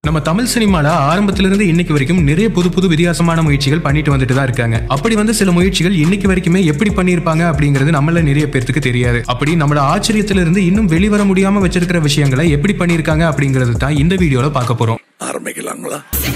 நம்ம தமிழ் சினிமால ஆரம்பத்துல இருந்து இன்னைக்கு வரைக்கும் நிறைய புது புது வித்தியாசமான முயற்சிகள் பண்ணிட்டு வந்துட்டு தான் இருக்காங்க அப்படி வந்து சில முயற்சிகள் இன்னைக்கு வரைக்குமே எப்படி பண்ணியிருப்பாங்க அப்படிங்கிறது நம்மள நிறைய பேர்த்துக்கு தெரியாது அப்படி நம்மள ஆச்சரியத்துல இருந்து இன்னும் வெளிவர முடியாம வச்சிருக்கிற விஷயங்களை எப்படி பண்ணியிருக்காங்க அப்படிங்கிறது தான் இந்த வீடியோல பார்க்க போறோம் ஆரம்பிக்கலாங்களா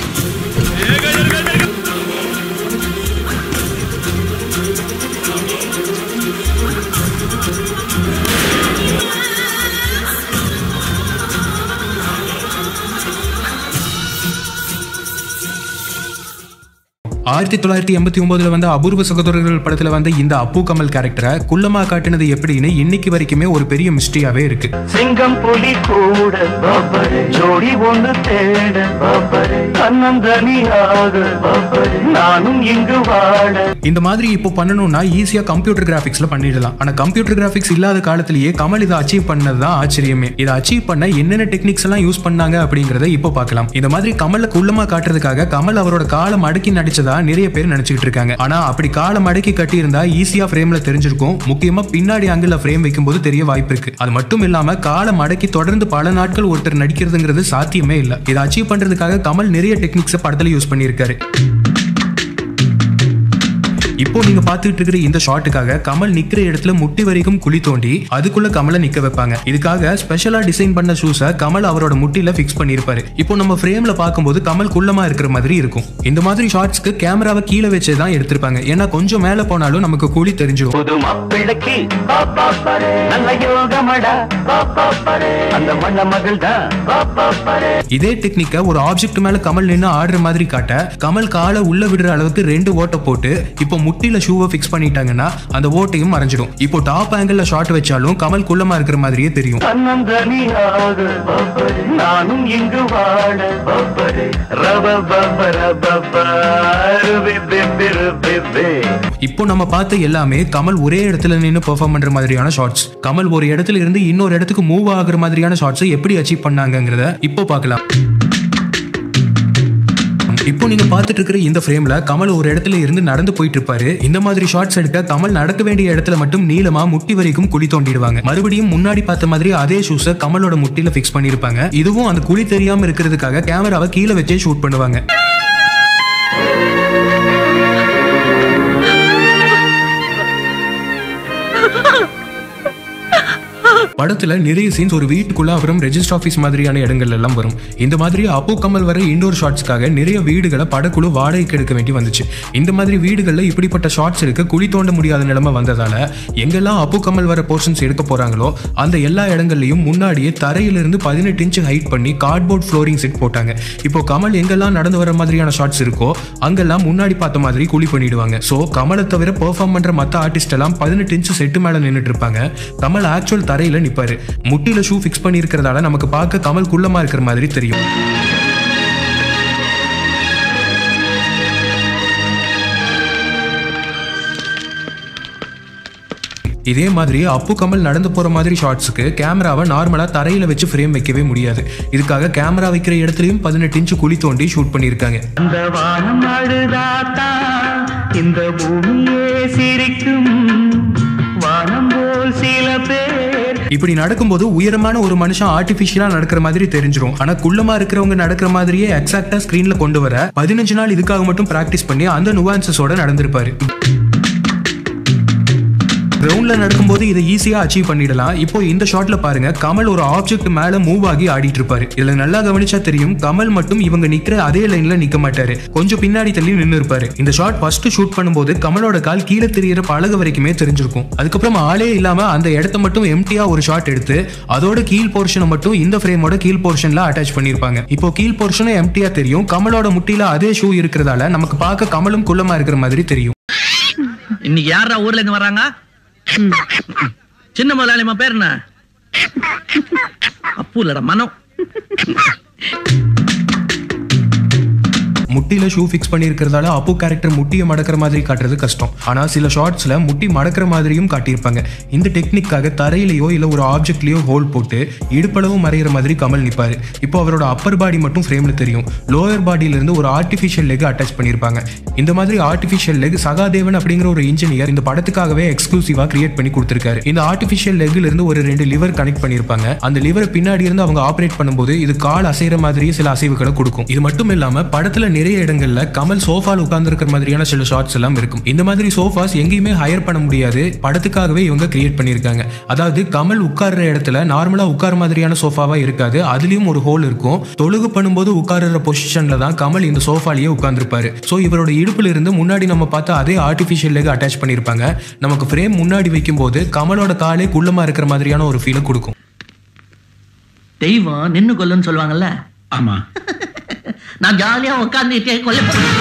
ஆயிரத்தி தொள்ளாயிரத்தி எண்பத்தி ஒன்பதுல வந்த அபூர்வ சகோதரர்கள் படத்துல வந்த இந்த அப்பு கமல் கேரக்டரை குள்ளமா காட்டினது எப்படின்னு இன்னைக்கு வரைக்குமே ஒரு பெரிய மிஸ்ட்ரியாவே இருக்கு சிங்கம் புலி கூட பப்பரு ஜோடி ஒன்று தேட பப்பரு தன்னந்தனியாக பப்பரு நானும் இங்கு வாழ இந்த மாதிரி இப்போ பண்ணணும்னா ஈஸியா கம்ப்யூட்டர் கிராபிக்ஸ்ல பண்ணிடலாம் ஆனா கம்ப்யூட்டர் கிராபிக்ஸ் இல்லாத காலத்திலேயே கமல் இதை அச்சீவ் பண்ணது தான் ஆச்சரியமே இதை அச்சீவ் பண்ண என்னென்ன டெக்னிக்ஸ் எல்லாம் யூஸ் பண்ணாங்க அப்படிங்கறத இப்போ பார்க்கலாம் இந்த மாதிரி கமலை குள்ளமா காட்டுறதுக்காக கமல் அவரோட காலை மடக்கி நடிச்சதா நிறைய பேர் நினைச்சுக்கிட்டு இருக்காங்க ஆனா அப்படி காலை மடக்கி கட்டி இருந்தா ஈஸியா ஃப்ரேம்ல தெரிஞ்சிருக்கும் முக்கியமா பின்னாடி ஆங்கிள் ஃப்ரேம் வைக்கும்போது தெரிய வாய்ப்பு இருக்கு அது மட்டும் இல்லாம காலை மடக்கி தொடர்ந்து பல நாட்கள் ஒருத்தர் நடிக்கிறதுங்கிறது சாத்தியமே இல்ல இதை அச்சீவ் பண்றதுக்காக கமல் நிறைய டெக்னிக்ஸ் படத்துல யூஸ் பண்ணியிருக்காரு இப்போ நீங்க பாத்துட்டு இருக்கிற இந்த ஷாட்டுக்காக கமல் நிக்கிற இடத்துல முட்டி வரைக்கும் குழி தோண்டி அதுக்குள்ள கமலை நிக்க வைப்பாங்க இதுக்காக ஸ்பெஷலா டிசைன் பண்ண ஷூஸ கமல் அவரோட முட்டில ஃபிக்ஸ் பண்ணிருப்பாரு இப்போ நம்ம ஃப்ரேம்ல பார்க்கும்போது கமல் குள்ளமா இருக்கிற மாதிரி இருக்கும் இந்த மாதிரி ஷாட்ஸ்க்கு கேமராவை கீழே வச்சே தான் எடுத்திருப்பாங்க ஏன்னா கொஞ்சம் மேல போனாலும் நமக்கு குழி தெரிஞ்சிடும் புது மாப்பிள்ளைக்கு பாப்பாப்பரு நல்ல யோகமடா பாப்பாப்பரு அந்த மண்ண மகள் தான் இதே டெக்னிக்கை ஒரு ஆப்ஜெக்ட் மேல கமல் நின்று ஆடுற மாதிரி காட்ட கமல் காலை உள்ள விடுற அளவுக்கு ரெண்டு ஓட்டை போட்டு இப்போ முட்டில ஷூவை ஃபிக்ஸ் பண்ணிட்டாங்கன்னா அந்த ஓட்டையும் மறைஞ்சிடும் இப்போ டாப் ஆங்கிள் ஷாட் வச்சாலும் கமல் குள்ளமா இருக்கிற மாதிரியே தெரியும் தன்னந்தனியாக பப்பரு நானும் இங்கு வாழ பப்பரு ரப பப்பர பப்பாரு பிப்பிரு பிப்பே இப்போ நம்ம பார்த்த எல்லாமே கமல் ஒரே இடத்துல நின்று பெர்ஃபார்ம் பண்ற மாதிரியான ஷார்ட்ஸ் கமல் ஒரு இடத்துல இருந்து இன்னொரு இடத்துக்கு மூவ் ஆகுற மாதிரியான ஷார்ட்ஸை எப்படி அச்சீவ் பண்ணாங்கங்கிறத இப்போ பார்க்கலாம் இப்போ நீங்க பார்த்துட்டு இருக்கிற இந்த ஃப்ரேம்ல கமல் ஒரு இடத்துல இருந்து நடந்து போயிட்டு இருப்பாரு இந்த மாதிரி ஷார்ட்ஸ் எடுக்க கமல் நடக்க வேண்டிய இடத்துல மட்டும் நீளமா முட்டி வரைக்கும் குழி தோண்டிடுவாங்க மறுபடியும் முன்னாடி பார்த்த மாதிரி அதே ஷூஸை கமலோட முட்டில ஃபிக்ஸ் பண்ணிருப்பாங்க இதுவும் அந்த குழி தெரியாம இருக்கிறதுக்காக கேமராவை கீழே வச்சே ஷூட் பண்ணுவாங்க படத்துல நிறைய சீன்ஸ் ஒரு வீட்டுக்குள்ள அப்புறம் ரெஜிஸ்டர் ஆஃபீஸ் மாதிரியான இடங்கள் எல்லாம் வரும் இந்த மாதிரி அப்போ கமல் வர இண்டோர் ஷாட்ஸ்க்காக நிறைய வீடுகளை படக்குழு வாடகைக்கு எடுக்க வேண்டி வந்துச்சு இந்த மாதிரி வீடுகள்ல இப்படிப்பட்ட ஷாட்ஸ் எடுக்க குழி தோண்ட முடியாத நிலைமை வந்ததால எங்கெல்லாம் அப்போ கமல் வர போர்ஷன்ஸ் எடுக்க போறாங்களோ அந்த எல்லா இடங்கள்லயும் முன்னாடியே தரையிலிருந்து பதினெட்டு இன்ச் ஹைட் பண்ணி கார்ட்போர்ட் ஃப்ளோரிங் செட் போட்டாங்க இப்போ கமல் எங்கெல்லாம் நடந்து வர மாதிரியான ஷாட்ஸ் இருக்கோ அங்கெல்லாம் முன்னாடி பார்த்த மாதிரி குழி பண்ணிடுவாங்க ஸோ கமலை தவிர பெர்ஃபார்ம் பண்ற மற்ற ஆர்டிஸ்ட் எல்லாம் பதினெட்டு இன்ச் செட்டு மேல நின்றுட்டு இருப்பாங்க கமல் ஆக்சுவல் தரையில நிப்பாரு முட்டில ஷூ ஃபிக்ஸ் பண்ணி இருக்கிறதால நமக்கு பார்க்க கமல் குள்ளமா இருக்கிற மாதிரி தெரியும் இதே மாதிரி அப்பு கமல் நடந்து போற மாதிரி ஷாட்ஸுக்கு கேமராவை நார்மலா தரையில வச்சு ஃப்ரேம் வைக்கவே முடியாது இதுக்காக கேமரா வைக்கிற இடத்துலயும் பதினெட்டு இன்ச் குழி தோண்டி ஷூட் பண்ணியிருக்காங்க அந்த வானம் அழுதாத்தா இந்த பூமியே சிரிக்கும் வானம் போல் சில பேர் இப்படி நடக்கும்போது உயரமான ஒரு மனுஷன் ஆர்டிபிஷியலா நடக்கிற மாதிரி தெரிஞ்சிரும் ஆனா குள்ளமா இருக்கிறவங்க நடக்கிற மாதிரியே எக்ஸாக்டா ஸ்கிரீன்ல கொண்டு வர பதினஞ்சு நாள் இதுக்காக மட்டும் பிராக்டிஸ் பண்ணி அந்த நுவான்சஸோட நடந்திருப்பாரு கிரவுண்ட்ல நடக்கும்போது இதை ஈஸியா அச்சீவ் பண்ணிடலாம் இப்போ இந்த ஷாட்ல பாருங்க கமல் ஒரு ஆப்ஜெக்ட் மேல மூவ் ஆகி ஆடிட்டு இருப்பாரு இதுல நல்லா கவனிச்சா தெரியும் கமல் மட்டும் இவங்க நிக்கிற அதே லைன்ல நிக்க மாட்டாரு கொஞ்சம் பின்னாடி தள்ளி நின்னு இருப்பாரு இந்த ஷாட் ஃபர்ஸ்ட் ஷூட் பண்ணும்போது கமலோட கால் கீழே தெரியற பழகு வரைக்குமே தெரிஞ்சிருக்கும் அதுக்கப்புறம் ஆளே இல்லாம அந்த இடத்த மட்டும் எம்டியா ஒரு ஷாட் எடுத்து அதோட கீழ் போர்ஷனை மட்டும் இந்த ஃப்ரேமோட கீழ் போர்ஷன்ல அட்டாச் பண்ணிருப்பாங்க இப்போ கீழ் போர்ஷனும் எம்டியா தெரியும் கமலோட முட்டியில அதே ஷூ இருக்கிறதால நமக்கு பார்க்க கமலும் குள்ளமா இருக்கிற மாதிரி தெரியும் இன்னைக்கு யாரா ஊர்ல இருந்து வர்றாங்க சின்ன முதலாளிமா பேர் என்ன அப்பு இல்லடா மனம் முட்டியில ஷூ ஃபிக்ஸ் பண்ணியிருக்கிறதால அப்பு கேரக்டர் முட்டியை மடக்கிற மாதிரி காட்டுறது கஷ்டம் ஆனா சில ஷார்ட்ஸ்ல முட்டி மடக்கிற மாதிரியும் காட்டியிருப்பாங்க இந்த டெக்னிக்காக தரையிலையோ இல்ல ஒரு ஆப்ஜெக்ட்லயோ ஹோல் போட்டு இடுப்பளவும் மறையிற மாதிரி கமல் நிப்பாரு இப்போ அவரோட அப்பர் பாடி மட்டும் ஃப்ரேம்ல தெரியும் லோயர் பாடியில இருந்து ஒரு ஆர்டிஃபிஷியல் லெக் அட்டாச் பண்ணியிருப்பாங்க இந்த மாதிரி ஆர்டிஃபிஷியல் லெக் சகாதேவன் அப்படிங்கிற ஒரு இன்ஜினியர் இந்த படத்துக்காகவே எக்ஸ்க்ளூசிவா கிரியேட் பண்ணி கொடுத்திருக்காரு இந்த ஆர்டிஃபிஷியல் லெக்ல இருந்து ஒரு ரெண்டு லிவர் கனெக்ட் பண்ணியிருப்பாங்க அந்த லிவரை பின்னாடி இருந்து அவங்க ஆப்ரேட் பண்ணும்போது இது கால் அசைற மாதிரியே சில அசைவுகளை கொடுக்கும் இது மட்டும் இல்லாம படத்துல நிறைய இடங்கள்ல கமல் சோஃபால உட்கார்ந்து இருக்கிற மாதிரியான சில ஷார்ட்ஸ் எல்லாம் இருக்கும் இந்த மாதிரி சோஃபாஸ் எங்கேயுமே ஹையர் பண்ண முடியாது படத்துக்காகவே இவங்க கிரியேட் பண்ணியிருக்காங்க அதாவது கமல் உட்கார்ற இடத்துல நார்மலா உட்கார மாதிரியான சோஃபாவா இருக்காது அதுலயும் ஒரு ஹோல் இருக்கும் தொழுகு பண்ணும்போது உட்கார்ற பொசிஷன்ல தான் கமல் இந்த சோஃபாலேயே உட்கார்ந்துருப்பாரு ஸோ இவரோட இடுப்புல இருந்து முன்னாடி நம்ம பார்த்த அதே ஆர்டிஃபிஷியல் லெக் அட்டாச் பண்ணியிருப்பாங்க நமக்கு ஃப்ரேம் முன்னாடி வைக்கும்போது கமலோட காலே குள்ளமா இருக்கிற மாதிரியான ஒரு ஃபீலை கொடுக்கும் தெய்வம் நின்னு கொல்லுன்னு சொல்லுவாங்கல்ல ஆமா நான் ஜாலியா உட்காந்துட்டே கொல்ல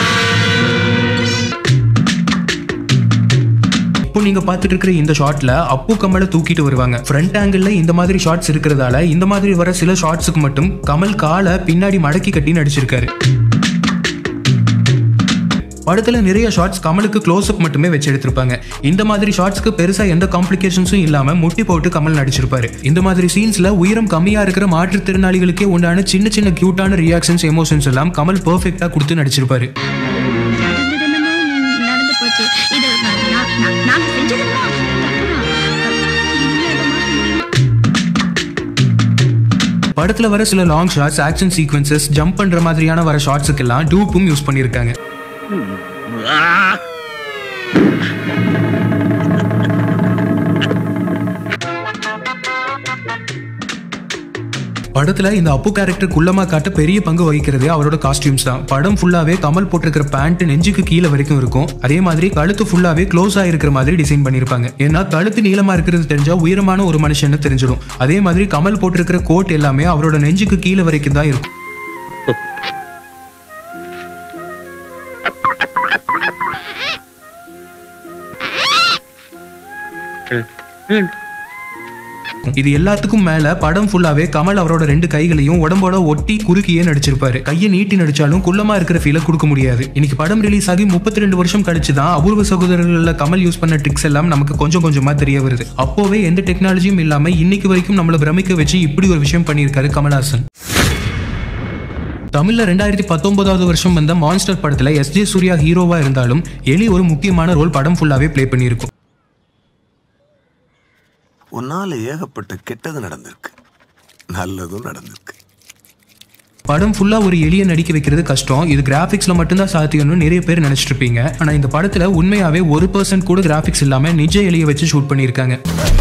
இப்போ நீங்க பார்த்துட்டு இருக்கிற இந்த ஷாட்ல அப்பு கமலை தூக்கிட்டு வருவாங்க ஃப்ரண்ட் ஆங்கிள் இந்த மாதிரி ஷாட்ஸ் இருக்கிறதால இந்த மாதிரி வர சில ஷாட்ஸுக்கு மட்டும் கமல் காலை பின்னாடி மடக்கி கட்டி நடிச்சிருக்காரு படத்துல நிறைய ஷாட்ஸ் கமலுக்கு க்ளோஸ் அப் மட்டுமே வச்சு எடுத்திருப்பாங்க இந்த மாதிரி ஷாட்ஸ்க்கு பெருசா எந்த காம்ப்ளிகேஷன்ஸும் இல்லாம முட்டி போட்டு கமல் நடிச்சிருப்பாரு இந்த மாதிரி சீன்ஸ்ல உயரம் கம்மியா இருக்கிற மாற்றுத்திறனாளிகளுக்கே உண்டான சின்ன சின்ன கியூட்டான ரியாக்ஷன்ஸ் எமோஷன்ஸ் எல்லாம் கமல் பெர்ஃபெக்ட்டா கொடுத்து நடிச்சிருப்பாரு நடந்தது என்னமோ நடந்து போச்சு இது நா- நா- நா- நாங்க செஞ்சதெல்லாம் தப்புதான். இனிமே அதை மாத்த முடியுமா? படத்துல வர சில long shots action sequences jump பண்ற மாதிரியான வர ஷாட்ஸுக்கெல்லாம் டூப்பும் யூஸ் பண்ணியிருக்காங்க படத்துல இந்த அப்பு கேரக்டர் குள்ளமா காட்ட பெரிய பங்கு வகிக்கிறதே அவரோட காஸ்டியூம்ஸ் தான் படம் ஃபுல்லாவே கமல் போட்டிருக்கிற பேண்ட் நெஞ்சுக்கு கீழே வரைக்கும் இருக்கும் அதே மாதிரி கழுத்து ஃபுல்லாவே க்ளோஸ் ஆயிருக்கிற மாதிரி டிசைன் பண்ணிருப்பாங்க ஏன்னா கழுத்து நீளமா இருக்கிறது தெரிஞ்சா உயரமான ஒரு மனுஷன்னு தெரிஞ்சிடும் அதே மாதிரி கமல் போட்டிருக்கிற கோட் எல்லாமே அவரோட நெஞ்சுக்கு கீழே வரைக்கும் தான் இருக்கும் இது எல்லாத்துக்கும் மேல படம் ஃபுல்லாவே கமல் அவரோட ரெண்டு கைகளையும் உடம்போட ஒட்டி குறுக்கியே நடிச்சிருப்பாரு கையை நீட்டி நடிச்சாலும் குள்ளமா இருக்கிற ஃபீலை கொடுக்க முடியாது இன்னைக்கு படம் ரிலீஸ் ஆகி முப்பத்தி ரெண்டு வருஷம் கழிச்சு தான் அபூர்வ சகோதரர்கள்ல கமல் யூஸ் பண்ண ட்ரிக்ஸ் எல்லாம் நமக்கு கொஞ்சம் கொஞ்சமா தெரிய வருது அப்போவே எந்த டெக்னாலஜியும் இல்லாம இன்னைக்கு வரைக்கும் நம்மள பிரமிக்க வச்சு இப்படி ஒரு விஷயம் பண்ணியிருக்காரு கமல்ஹாசன் தமிழ்ல ரெண்டாயிரத்தி பத்தொன்பதாவது வருஷம் வந்த மான்ஸ்டர் படத்துல எஸ் ஜே சூர்யா ஹீரோவா இருந்தாலும் எலி ஒரு முக்கியமான ரோல் படம் ஃபுல்லாவே ப்ளே பண்ணியிருக்கும் உன்னால ஏகப்பட்ட கெட்டது நடந்திருக்கு நல்லதும் நடந்திருக்கு படம் ஃபுல்லா ஒரு எலியை நடிக்க வைக்கிறது கஷ்டம் இது கிராஃபிக்ஸ்ல மட்டும்தான் சாத்தியம்னு நிறைய பேர் நினைச்சிட்டு இருப்பீங்க ஆனா இந்த படத்துல உண்மையாவே ஒரு பர்சன்ட் கூட கிராஃபிக்ஸ் இல்லாம நிஜ எலியை வச்சு ஷூட் பண்ணியிருக்காங்க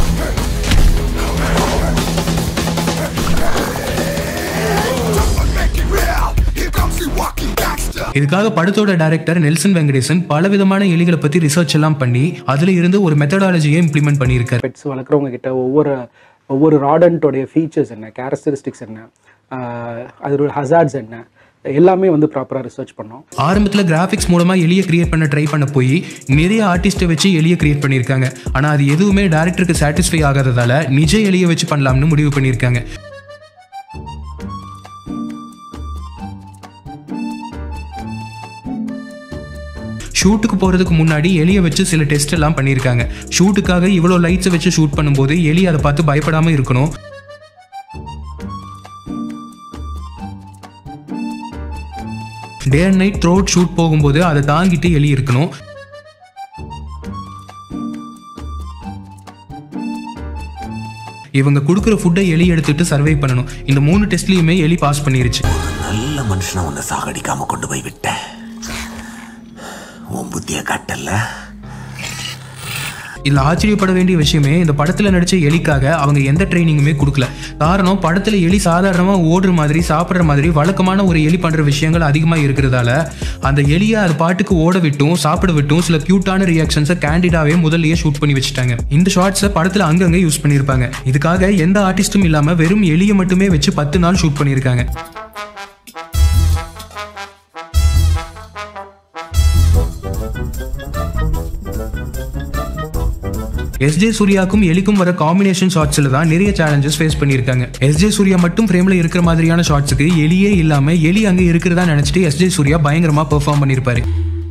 இதுக்காக படத்தோட டைரக்டர் நெல்சன் வெங்கடேசன் பல விதமான எலிகளை பத்தி ரிசர்ச் எல்லாம் பண்ணி அதுல இருந்து ஒரு மெத்தடாலஜியை இம்ப்ளிமெண்ட் பண்ணியிருக்காரு பெட்ஸ் வளர்க்குறவங்க கிட்ட ஒவ்வொரு ஒவ்வொரு ராடன்ட்டோடைய ஃபீச்சர்ஸ் என்ன கேரக்டரிஸ்டிக்ஸ் என்ன ஆஹ் அதோட ஹசார்ட்ஸ் என்ன எல்லாமே வந்து ப்ராப்பராக ரிசர்ச் பண்ணோம் ஆரம்பத்தில் கிராஃபிக்ஸ் மூலமா எலியை கிரியேட் பண்ண ட்ரை பண்ண போய் நிறைய ஆர்டிஸ்ட்டை வச்சு எலியை கிரியேட் பண்ணியிருக்காங்க ஆனால் அது எதுவுமே டேரக்டருக்கு சாட்டிஸ்ஃபை ஆகாததால நிஜ எலியை வச்சு பண்ணலாம்னு முடிவு பண்ணியிருக்காங்க ஷூட்டுக்கு போகிறதுக்கு முன்னாடி எலியை வச்சு சில டெஸ்ட் எல்லாம் பண்ணியிருக்காங்க ஷூட்டுக்காக இவ்வளோ லைட்ஸை வச்சு ஷூட் பண்ணும்போது எலி அதை பார்த்து பயப்படாமல் இருக்கணும் day and night throughout shoot போகும்போது அதை தாங்கிட்டு எலி இருக்கணும் இவங்க கொடுக்குற ஃபுட்டை எலி எடுத்துட்டு சர்வை பண்ணணும் இந்த மூணு டெஸ்ட்லயுமே எலி பாஸ் பண்ணிருச்சு நல்ல மனுஷனை உன்னை சாகடிக்காம கொண்டு போய் விட்டேன் உன் புத்திய கட்டல இதுல ஆச்சரியப்பட வேண்டிய விஷயமே இந்த படத்துல நடிச்ச எலிக்காக அவங்க எந்த ட்ரைனிங்குமே கொடுக்கல காரணம் படத்துல எலி சாதாரணமா ஓடுற மாதிரி சாப்பிடுற மாதிரி வழக்கமான ஒரு எலி பண்ற விஷயங்கள் அதிகமா இருக்கிறதால அந்த எலியை அது பாட்டுக்கு ஓட விட்டும் சாப்பிட விட்டும் சில கியூட்டான ரியாக்ஷன்ஸை கேண்டிடாவே முதல்லயே ஷூட் பண்ணி வச்சுட்டாங்க இந்த ஷார்ட்ஸை படத்துல அங்கங்க யூஸ் பண்ணியிருப்பாங்க இதுக்காக எந்த ஆர்டிஸ்டும் இல்லாம வெறும் எலியை மட்டுமே வச்சு பத்து நாள் ஷூட் பண்ணியிருக்காங்க எஸ் ஜே சூர்யாக்கும் எலிக்கும் வர காம்பினேஷன் ஷாட்ஸ்ல தான் நிறைய சேலஞ்சஸ் ஃபேஸ் பண்ணியிருக்காங்க எஸ் ஜே சூர்யா மட்டும் ஃப்ரேம்ல இருக்கிற மாதிரியான ஷாட்ஸுக்கு எலியே இல்லாம எலி அங்க இருக்கிறதா நினைச்சிட்டு எஸ் ஜே சூர்யா பயங்கரமா பெர்ஃபார்ம் பண்ணியிருப்பாரு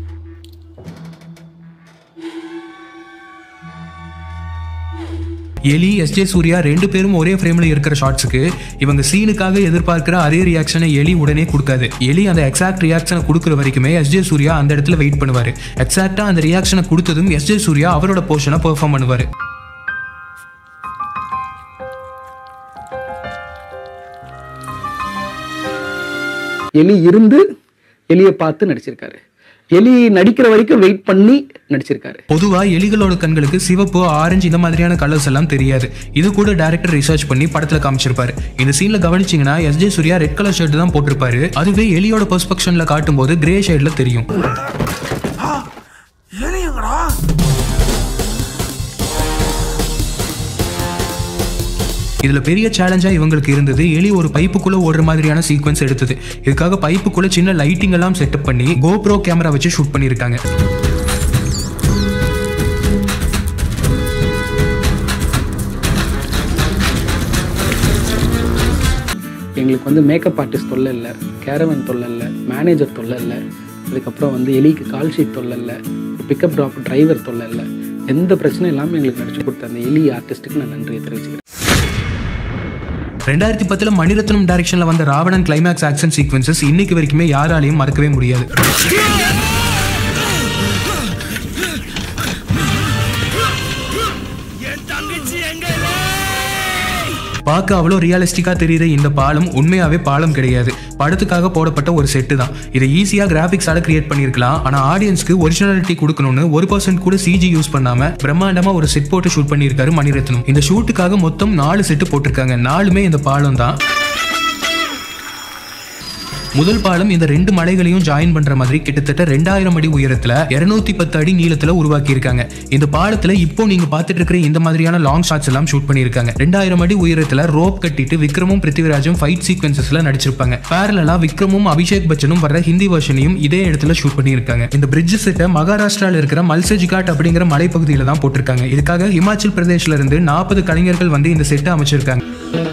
எலி எஸ் ஜே சூர்யா ரெண்டு பேரும் ஒரே ஃப்ரேம்ல இருக்கிற ஷாட்ஸுக்கு இவங்க சீனுக்காக எதிர்பார்க்கிற அதே ரியாக்ஷனை எலி உடனே கொடுக்காது எலி அந்த எக்ஸாக்ட் ரியாக்ஷனை கொடுக்குற வரைக்குமே எஸ் ஜே சூர்யா அந்த இடத்துல வெயிட் பண்ணுவாரு எக்ஸாக்டா அந்த ரியாக்ஷனை கொடுத்ததும் எஸ் ஜே சூர்யா அவரோட போர்ஷனை பெர்ஃபார்ம் பண்ணுவாரு எலி இருந்து எலியை பார்த்து நடிச்சிருக்காரு எலி நடிக்கிற வரைக்கும் வெயிட் பண்ணி நடிச்சிருக்காரு பொதுவா எலிகளோட கண்களுக்கு சிவப்பு ஆரஞ்சு இந்த மாதிரியான கலர்ஸ் எல்லாம் தெரியாது இது கூட டைரக்டர் ரிசர்ச் பண்ணி படத்துல காமிச்சிருப்பாரு இந்த சீன்ல கவனிச்சீங்கன்னா S J Surya red colour shirt தான் போட்டிருப்பாரு அதுவே எலியோட பெர்ஸ்பெக்ஷன்ல காட்டும் போது கிரே ஷேட்ல தெரியும் எலியங்கடா இதுல பெரிய சேலஞ்சா இவங்களுக்கு இருந்தது எலி ஒரு பைப்புக்குள்ள ஓடுற மாதிரியான சீக்வன்ஸ் எடுத்தது இதுக்காக பைப்புக்குள்ள சின்ன லைட்டிங் எல்லாம் செட்டப் பண்ணி கோப்ரோ கேமரா வச்சு ஷூட் பண்ணியிருக்காங்க எங்களுக்கு வந்து மேக்கப் ஆர்டிஸ்ட் தொல்லை இல்லை கேரவன் தொல்லை இல்லை மேனேஜர் தொல்லை இல்லை அதுக்கப்புறம் வந்து எலிக்கு கால் ஷீட் தொல்லை இல்லை பிக்கப் ட்ராப் டிரைவர் தொல்லை இல்லை எந்த பிரச்சனையும் இல்லாமல் எங்களுக்கு நடிச்சு கொடுத்த அந்த எலி ஆர்டிஸ்ட்டுக்கு நான் நன்றியை தெரிவிச்சுக்கிறேன் ரெண்டாயிரத்தி பத்துல மணிரத்னம் டைரக்ஷன்ல வந்த ராவணன் கிளைமேக்ஸ் ஆக்ஷன் சீக்வன்சஸ் இன்னைக்கு வரைக்குமே யாராலையும் மறக்கவே முடியாது பார்க்க அவ்வளோ ரியலிஸ்டிக்காக தெரியுற இந்த பாலம் உண்மையாவே பாலம் கிடையாது படத்துக்காக போடப்பட்ட ஒரு செட்டு தான் இதை ஈஸியாக கிராஃபிக்ஸால கிரியேட் பண்ணியிருக்கலாம் ஆனால் ஆடியன்ஸ்க்கு ஒரிஜினாலிட்டி கொடுக்கணும்னு ஒரு பர்சன்ட் கூட சிஜி யூஸ் பண்ணாம பிரம்மாண்டமா ஒரு செட் போட்டு ஷூட் பண்ணியிருக்காரு மணிரத்னம் இந்த ஷூட்டுக்காக மொத்தம் நாலு செட்டு போட்டிருக்காங்க நாலுமே இந்த பாலம் தான் முதல் பாலம் இந்த ரெண்டு மலைகளையும் ஜாயின் பண்ற மாதிரி கிட்டத்தட்ட ரெண்டாயிரம் அடி உயரத்துல இருநூத்தி பத்து அடி நீளத்துல உருவாக்கி இருக்காங்க இந்த பாலத்துல இப்போ நீங்க பார்த்துட்டு இருக்கிற இந்த மாதிரியான லாங் ஷாட்ஸ் எல்லாம் ஷூட் பண்ணிருக்காங்க ரெண்டாயிரம் அடி உயரத்துல ரோப் கட்டிட்டு விக்ரமும் பிருத்திவிராஜும் ஃபைட் சீக்வன்சஸ்ல நடிச்சிருப்பாங்க பேரலா விக்ரமும் அபிஷேக் பச்சனும் வர்ற ஹிந்தி வெர்ஷனையும் இதே இடத்துல ஷூட் பண்ணியிருக்காங்க இந்த பிரிட்ஜ் செட்டை மகாராஷ்டிரால இருக்கிற மல்சஜி காட் அப்படிங்கிற மலைப்பகுதியில தான் போட்டிருக்காங்க இதுக்காக இமாச்சல் பிரதேஷ்ல இருந்து நாற்பது கலைஞர்கள் வந்து இந்த செட்டை அமைச்சிருக்காங்க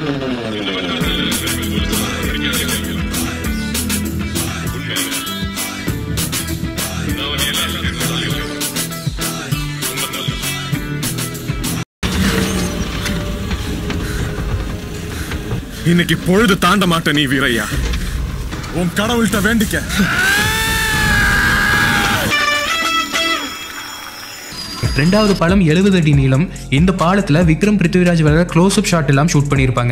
இன்னைக்கு பொழுது தாண்ட மாட்ட நீ வீரையா உன் கடவுள்கிட்ட வேண்டிக்க ரெண்டாவது பாலம் எழுபது அடி நீளம் இந்த பாலத்துல விக்ரம் பிருத்திவிராஜ் வர க்ளோஸ் அப் ஷாட் எல்லாம் ஷூட் பண்ணியிருப்பாங்க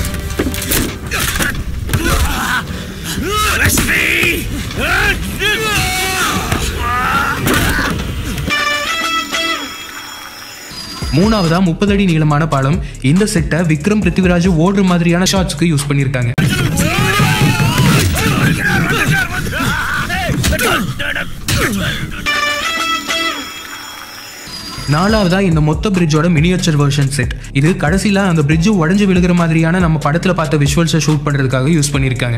மூணாவதா முப்பது அடி நீளமான பாலம் இந்த செட்டை விக்ரம் பிருத்திவிராஜ் ஓடுற மாதிரியான ஷாட்ஸ்க்கு யூஸ் பண்ணியிருக்காங்க நாலாவதா இந்த மொத்த பிரிட்ஜோட மினியேச்சர் வெர்ஷன் செட் இது கடைசியில அந்த பிரிட்ஜ் உடஞ்சு விழுகிற மாதிரியான நம்ம படத்துல பார்த்த விஷுவல்ஸை ஷூட் பண்றதுக்காக யூஸ் பண்ணியிருக்காங்க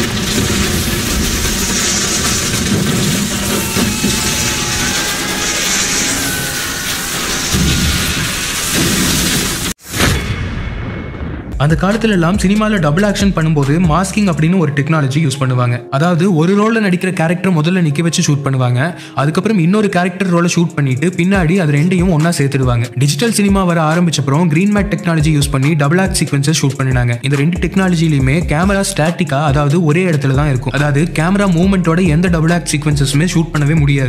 அந்த காலத்துல எல்லாம் சினிமால டபுள் ஆக்ஷன் பண்ணும்போது மாஸ்கிங் அப்படின்னு ஒரு டெக்னாலஜி யூஸ் பண்ணுவாங்க அதாவது ஒரு ரோல்ல நடிக்கிற கேரக்டர் முதல்ல நிக்க வச்சு ஷூட் பண்ணுவாங்க அதுக்கப்புறம் இன்னொரு கேரக்டர் ரோலை ஷூட் பண்ணிட்டு பின்னாடி அது ரெண்டையும் ஒண்ணா சேர்த்துடுவாங்க டிஜிட்டல் சினிமா வர ஆரம்பிச்சப்பறம் கிரீன் மேட் டெக்னாலஜி யூஸ் பண்ணி டபுள் ஆக்ட் சீக்வன்சஸ் ஷூட் பண்ணினாங்க இந்த ரெண்டு டெக்னாலஜிலையுமே கேமரா ஸ்டாட்டிக்கா அதாவது ஒரே இடத்துல தான் இருக்கும் அதாவது கேமரா மூவ்மெண்ட்டோட எந்த டபுள் ஆக்ட் சீக்வன்சஸுமே ஷூட் பண்ணவே முடியாது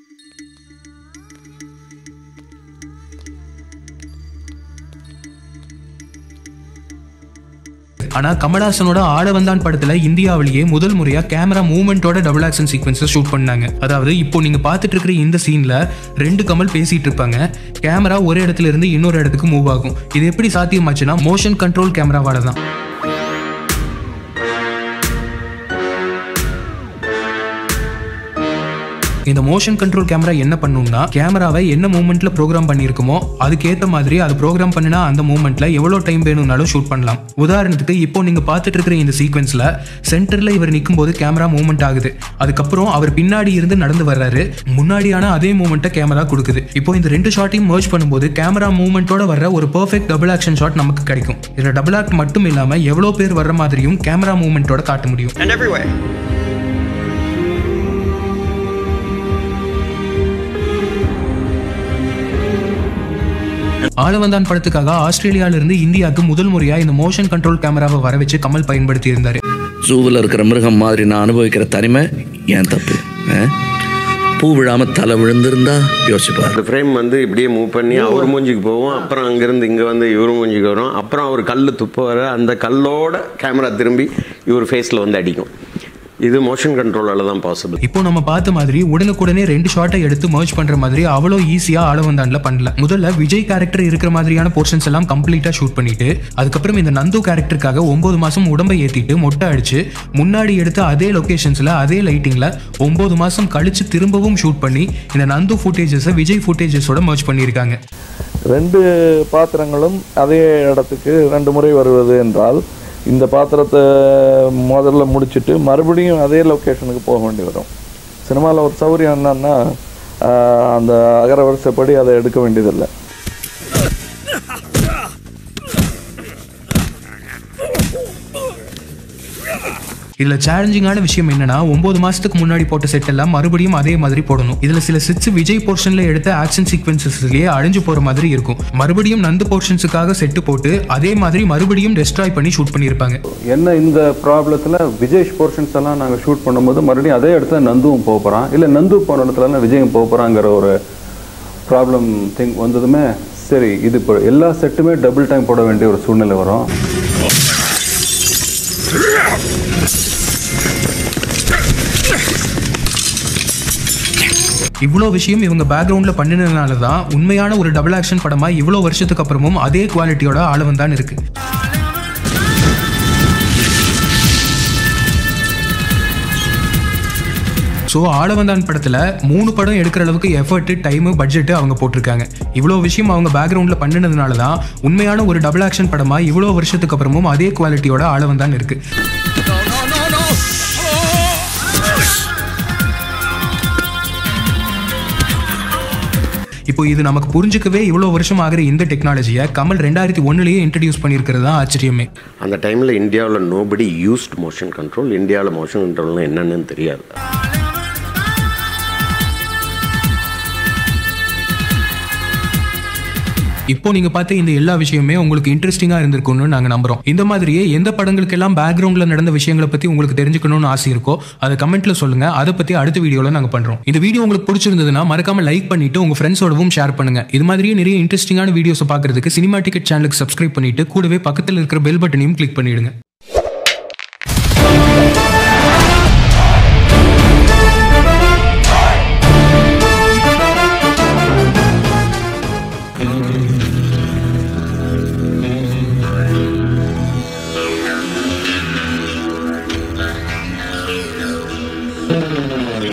ஆனா கமல்ஹாசனோட ஆட வந்தான் படத்துல இந்தியாவிலேயே முதல் முறையா கேமரா மூவ்மெண்ட்டோட டபுள் ஆக்ஷன் சீக்வன்ஸஸ் ஷூட் பண்ணாங்க அதாவது இப்போ நீங்க பார்த்துட்டு இருக்கிற இந்த சீன்ல ரெண்டு கமல் பேசிட்டு இருப்பாங்க கேமரா ஒரு இடத்துல இருந்து இன்னொரு இடத்துக்கு மூவ் ஆகும் இது எப்படி சாத்தியமாச்சுன்னா மோஷன் கண்ட்ரோல் கேமராவால தான் இந்த மோஷன் கண்ட்ரோல் கேமரா என்ன பண்ணும்னா கேமராவை என்ன மூமெண்ட்ல ப்ரோக்ராம் பண்ணியிருக்குமோ அதுக்கேற்ற மாதிரி அது ப்ரோக்ராம் பண்ணினா அந்த மூமெண்ட்ல எவ்வளோ டைம் வேணும்னாலும் ஷூட் பண்ணலாம் உதாரணத்துக்கு இப்போ நீங்க பார்த்துட்டு இருக்கிற இந்த சீக்வன்ஸ்ல சென்டர்ல இவர் நிற்கும் போது கேமரா மூவ்மெண்ட் ஆகுது அதுக்கப்புறம் அவர் பின்னாடி இருந்து நடந்து வர்றாரு முன்னாடியான அதே மூமெண்ட்டை கேமரா கொடுக்குது இப்போ இந்த ரெண்டு ஷாட்டையும் merge பண்ணும்போது கேமரா மூவ்மெண்ட்டோட வர்ற ஒரு பெர்ஃபெக்ட் டபுள் ஆக்ஷன் ஷாட் நமக்கு கிடைக்கும் இதுல டபுள் ஆக்ட் மட்டும் இல்லாம எவ்வளோ பேர் வர்ற மாதிரியும் கேமரா மூவ்மெண்ட்டோட காட்ட முடியும் and everywhere. ஆளவந்தான் படத்துக்காக ஆஸ்திரேலியால இருந்து இந்தியாவுக்கு முதல் முறையா இந்த மோஷன் கண்ட்ரோல் கேமராவை வர வச்சு கமல் பயன்படுத்தி இருந்தாரு ஜூவில் இருக்கிற மிருகம் மாதிரி நான் அனுபவிக்கிற தனிமை ஏன் தப்பு ஆ? பூ விழாம தலை விழுந்திருந்தா யோசிப்பார் அந்த ஃப்ரேம் வந்து இப்படியே மூவ் பண்ணி அவர் மூஞ்சிக்கு போவோம் அப்புறம் அங்கேருந்து இங்கே வந்து இவர் மூஞ்சிக்கு வரும் அப்புறம் அவர் கல் துப்ப வர அந்த கல்லோட கேமரா திரும்பி இவர் ஃபேஸில் வந்து அடிக்கும் இது மோஷன் கண்ட்ரோலால் தான் பாசிபிள் இப்போ நம்ம பார்த்த மாதிரி உடனுக்குடனே ரெண்டு ஷாட்டை எடுத்து மர்ஜ் பண்ற மாதிரி அவ்வளோ ஈஸியா ஆளவந்தான்ல பண்ணல முதல்ல விஜய் கேரக்டர் இருக்கிற மாதிரியான போர்ஷன்ஸ் எல்லாம் கம்ப்ளீட்டா ஷூட் பண்ணிட்டு அதுக்கப்புறம் இந்த நந்து கேரக்டருக்காக ஒன்பது மாசம் உடம்பை ஏத்திட்டு மொட்டை அடிச்சு முன்னாடி எடுத்த அதே லொகேஷன்ஸ்ல அதே லைட்டிங்ல ஒன்பது மாசம் கழிச்சு திரும்பவும் ஷூட் பண்ணி இந்த நந்து ஃபுட்டேஜஸை விஜய் ஃபுட்டேஜஸோட மர்ஜ் பண்ணியிருக்காங்க ரெண்டு பாத்திரங்களும் அதே இடத்துக்கு ரெண்டு முறை வருவது என்றால் இந்த பாத்திரத்தை முதல்ல முடிச்சுட்டு மறுபடியும் அதே லொக்கேஷனுக்கு போக வேண்டி வரும் சினிமாவில் ஒரு சௌகரியம் என்னன்னா ஆஹ், அந்த அகர வரிசைப்படி அதை எடுக்க வேண்டியதில்லை இதுல சேலஞ்சிங்கான விஷயம் என்னன்னா ஒன்பது மாசத்துக்கு முன்னாடி போட்ட செட் எல்லாம் மறுபடியும் அதே மாதிரி போடணும் இதுல சில சிட்ஸ் விஜய் போர்ஷன்ல எடுத்த ஆக்ஷன் சீக்வன்சஸ்லயே அழிஞ்சு போற மாதிரி இருக்கும் மறுபடியும் நந்து போர்ஷன்ஸுக்காக செட்டு போட்டு அதே மாதிரி மறுபடியும் டெஸ்ட்ராய் பண்ணி ஷூட் பண்ணியிருப்பாங்க என்ன இந்த ப்ராப்ளத்தில் விஜய் போர்ஷன்ஸ் எல்லாம் நாங்கள் ஷூட் பண்ணும்போது மறுபடியும் அதே இடத்துல நந்துவும் போக போகிறான் இல்லை நந்து போன இடத்துல விஜயும் போக போகிறாங்கிற ஒரு ப்ராப்ளம் திங் வந்ததுமே சரி இது இப்போ எல்லா செட்டுமே டபுள் டைம் போட வேண்டிய ஒரு சூழ்நிலை வரும் இவ்வளோ விஷயம் இவங்க பேக்ரவுண்ட்ல பண்ணினதுனால தான் உண்மையான ஒரு டபுள் ஆக்ஷன் படமா இவ்வளோ வருஷத்துக்கு அப்புறமும் அதே குவாலிட்டியோட ஆளவன் தான் இருக்கு ஸோ ஆளவந்தான் படத்தில் மூணு படம் எடுக்கிற அளவுக்கு எஃபர்ட் டைமு பட்ஜெட்டு அவங்க போட்டிருக்காங்க இவ்வளோ விஷயம் அவங்க பேக்ரவுண்டில் பண்ணினதுனால தான் உண்மையான ஒரு டபுள் ஆக்ஷன் படமாக இவ்வளோ வருஷத்துக்கு அப்புறமும் அதே குவாலிட்டியோட ஆளவந்தான் இருக்கு இப்போ இது நமக்கு புரிஞ்சுக்கவே இவ்வளோ வருஷம் ஆகிற இந்த டெக்னாலஜியை கமல் ரெண்டாயிரத்தி ஒன்னுலேயே இன்ட்ரடியூஸ் பண்ணியிருக்கிறது தான் ஆச்சரியமே அந்த டைமில் இந்தியாவில் நோபடி யூஸ்ட் மோஷன் கண்ட்ரோல் இந்தியாவில் மோஷன் கண்ட்ரோல்னு என்னன்னு தெரியாது இப்போ நீங்க பார்த்த இந்த எல்லா விஷயமே உங்களுக்கு இன்ட்ரெஸ்டிங்கா இருந்திருக்கும்னு நாங்க நம்புறோம் இந்த மாதிரியே எந்த படங்களுக்கெல்லாம் பேக்ரவுண்ட்ல நடந்த விஷயங்களை பத்தி உங்களுக்கு தெரிஞ்சுக்கணும்னு ஆசை இருக்கோ அதை கமெண்ட்ல சொல்லுங்க அதை பத்தி அடுத்த வீடியோல நாங்க பண்றோம் இந்த வீடியோ உங்களுக்கு பிடிச்சிருந்ததுன்னா மறக்காம லைக் பண்ணிட்டு உங்க ஃப்ரெண்ட்ஸோடவும் ஷேர் பண்ணுங்க இது மாதிரியே நிறைய இன்ட்ரெஸ்டிங்கான வீடியோஸ் பார்க்கறதுக்கு சினிமா டிக்கெட் சேனலுக்கு சப்ஸ்கிரைப் பண்ணிட்டு கூடவே பக்கத்தில் இருக்கிற பெல் பட்டனையும் கிளிக் பண்ணிடுங்க